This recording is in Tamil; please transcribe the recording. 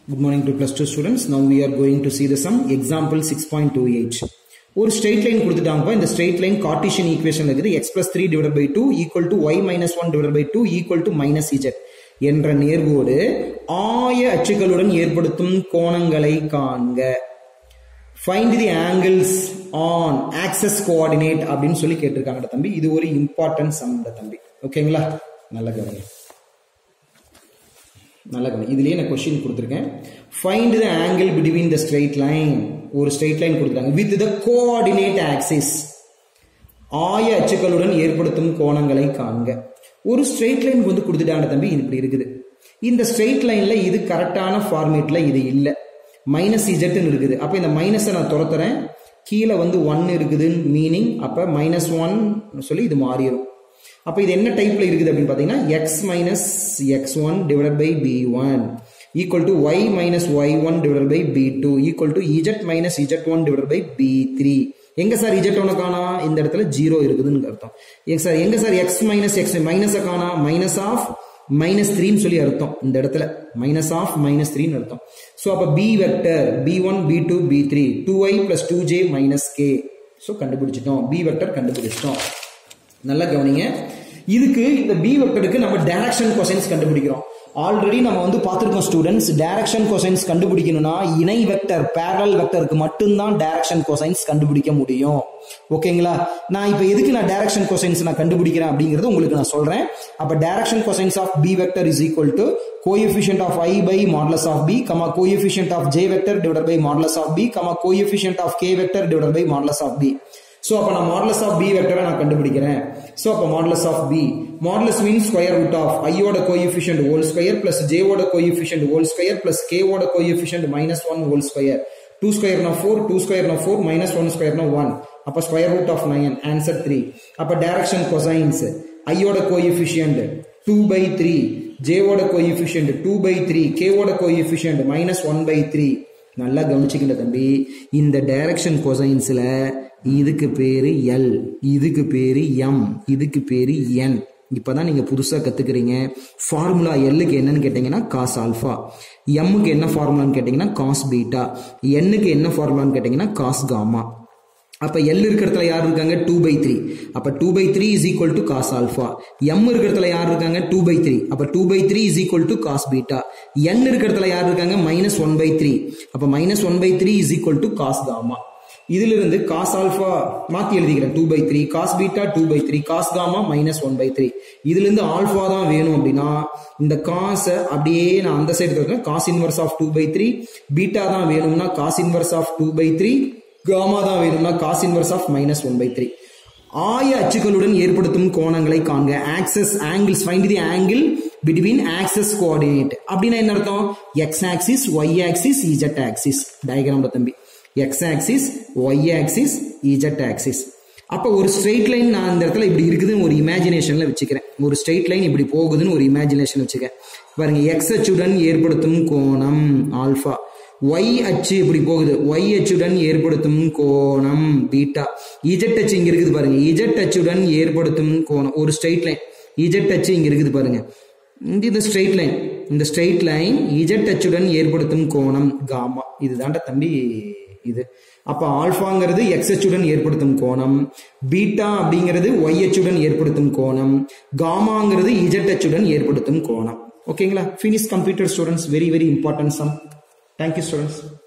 Good morning to plus 2 students. Now we are going to see the sum example 6.28. ஒரு straight line கொடுத்துட்டாங்கப்பா இந்த straight line Cartesian equation இருக்குது x plus 3 divided by 2 equal to y minus 1 divided by 2 equal to minus z என்ற நேர்கோடு ஆய அச்சுகளுடன் ஏற்படுத்தும் கோணங்களை காண்க find the angles on axes coordinate அப்படின்னு சொல்லி கேட்டிருக்காங்க தம்பி இது ஒரு இம்பார்ட்டன்ட் சம் தம்பி ஓகேங்களா நல்ல கவனி நல்ல கவனி இதுலயே நான் கொஸ்டின் கொடுத்துருக்கேன் find the angle between the straight line ஒரு ஸ்ட்ரெயிட் லைன் கொடுத்துருக்காங்க வித் த கோஆர்டினேட் ஆக்சிஸ் ஆய அச்சுக்களுடன் ஏற்படுத்தும் கோணங்களை காண்க ஒரு ஸ்ட்ரெயிட் லைன் வந்து கொடுத்துட்டாங்க தம்பி இது இப்படி இருக்குது இந்த ஸ்ட்ரெயிட் லைன்ல இது கரெக்டான ஃபார்மேட்ல இது இல்லை மைனஸ் இஜெட்னு இருக்குது அப்போ இந்த மைனஸை நான் துரத்துறேன் கீழே வந்து ஒன் இருக்குதுன்னு மீனிங் அப்போ மைனஸ் ஒன் சொல்லி இது மாறிடும் அப்போ இது என்ன டைப்ல இருக்குது அப்படின்னு பார்த்தீங்கன்னா X minus X one divide by B one equal to Y minus Y one divide by B two equal to Z minus Z one divide by B three எங்க சார் இஜெட் ஒன்று காணா இந்த இடத்துல ஜீரோ இருக்குதுன்னு அர்த்தம் எங்க சார் எங்க சார் எக்ஸ் மைனஸ் எக்ஸ் மைனஸை காணா மைனஸ் ஆஃப் மைனஸ் த்ரீன்னு சொல்லி அர்த்தம் இந்த இடத்துல மைனஸ் ஆஃப் மைனஸ் த்ரீன்னு அர்த்தம் ஸோ அப்போ B vector B one B two B three two Y plus two J minus K so கண்டுபிடிச்சிட்டோம் பி வெக்டர் கண்டுபிடிச்சிட்டோம் நல்லா கவனிங்க இதுக்கு இந்த பி வெக்டருக்கு நம்ம டைரக்ஷன் கொசைன்ஸ் கண்டுபிடிக்கிறோம் ஆல்ரெடி நம்ம வந்து பார்த்துருக்கோம் ஸ்டூடெண்ட்ஸ் டைரக்ஷன் கொசைன்ஸ் கண்டுபிடிக்கணும்னா இணை வெக்டர் பேரல் வெக்டருக்கு மட்டும்தான் டைரக்ஷன் கொசைன்ஸ் கண்டுபிடிக்க முடியும் ஓகேங்களா நான் இப்போ எதுக்கு நான் டைரக்ஷன் கொசைன்ஸ் நான் கண்டுபிடிக்கிறேன் அப்படிங்கிறது உங்களுக்கு நான் சொல்றேன் அப்போ direction cosines of B vector is equal to coefficient of I by modulus of B comma coefficient of J vector divide by modulus of B comma coefficient of K vector divide by modulus of B so அப்போ நான் மாடலஸ் ஆஃப் பி வெக்டரை நான் கண்டுபிடிக்கிறேன் ஸோ அப்போ modulus of B modulus mean square root of ஐயோட கோஎஃபிஷியன்ட் ஹோல் ஸ்கொயர் பிளஸ் ஜேவோட கோஎஃபிஷியன்ட் ஹோல் ஸ்கொயர் பிளஸ் கேவோட coefficient minus one whole square two ஸ்கொயர்னா ஃபோர் டூ ஸ்கொயர்னா ஃபோர் மைனஸ் ஒன் ஸ்கொயர்னா ஒன் அப்போ square root of nine answer three அப்போ டைரக்ஷன் கொசைன்ஸ் ஐயோட கோஎஃபிஷியன்ட் டூ பை த்ரீ ஜேவோட கோஎஃபிஷியன்ட் டூ பை த்ரீ கேவோட coefficient minus one by three நல்லா கவனிச்சுக்கிட்ட தம்பி இந்த டைரக்ஷன் கொசைன்ஸ்ல இதுக்கு பேரு எல் இதுக்கு பேரு எம் இதுக்கு பேரு என் இப்பதான் நீங்க புதுசா கத்துக்கிறீங்க ஃபார்முலா எல்லுக்கு என்னன்னு கேட்டீங்கன்னா காஸ் ஆல்ஃபா எம்முக்கு என்ன ஃபார்முலான்னு கேட்டீங்கன்னா காஸ் பீட்டா என்னுக்கு என்ன ஃபார்முலான்னு கேட்டீங்கன்னா காஸ் காமா அப்ப எல் இருக்கிறதுல யார் இருக்காங்க டூ பை த்ரீ அப்ப two by three is equal to cos alpha M இருக்கிறதுல யார் இருக்காங்க டூ பை த்ரீ அப்ப two by three is equal to cos beta N இருக்கிறதுல யார் இருக்காங்க மைனஸ் ஒன் பை த்ரீ அப்ப minus one by three is equal to cos gamma இதுல இருந்து காஸ் ஆல்பா மாத்தி எழுதிக்கிறேன் two by three cos beta two by three cos gamma minus one by three இதுல இருந்து ஆல்பா தான் வேணும் அப்படின்னா இந்த காசை அப்படியே நான் அந்த சைடு இருக்கேன் cos inverse of two by three beta தான் வேணும்னா cos inverse of two by three gamma தான் வேணும்னா cos inverse of minus one by three ஆய அச்சுகளுடன் ஏற்படுத்தும் கோணங்களை காண்க axes angles find the angle between axes coordinate அப்படின்னா என்ன அர்த்தம் X axis Y axis Z axis டயக்ராம்ல தம்பி X axis Y axis Z axis அப்போ ஒரு ஸ்ட்ரெயிட் லைன் நான் இந்த இடத்துல இப்படி இருக்குதுன்னு ஒரு இமேஜினேஷன்ல வச்சுக்கிறேன் ஒரு ஸ்ட்ரெயிட் லைன் இப்படி போகுதுன்னு ஒரு இமேஜினேஷன் வச்சுக்கிறேன் பாருங்க எக்ஸ் அச்சுடன் ஏற்படுத்தும் கோணம் ஆல்பா ஒய் அச்சு இப்படி போகுது ஒய் அச்சுடன் ஏற்படுத்தும் கோணம் பீட்டா இஜெட் அச்சு இங்க இருக்குது பாருங்க இஜெட் அச்சுடன் ஏற்படுத்தும் கோணம் ஒரு ஸ்ட்ரெயிட் லைன் இஜெட் அச்சு இங்க இருக்குது பாருங்க இந்த ஸ்ட்ரெயிட் லைன் இந்த ஸ்ட்ரெயிட் லைன் இஜெட் அச்சுடன் ஏற்படுத்தும் கோணம் காமா இதுதான்டா தம்பி இது அப்ப ஆல்பாங்கிறது எக்ஸ் அச்சுடன் ஏற்படுத்தும் கோணம் பீட்டா அப்படிங்கிறது ஒய் அச்சுடன் ஏற்படுத்தும் கோணம் காமாங்கிறது இஜெட் அச்சுடன் ஏற்படுத்தும் கோணம் ஓகேங்களா finish computer students very very important sum thank you students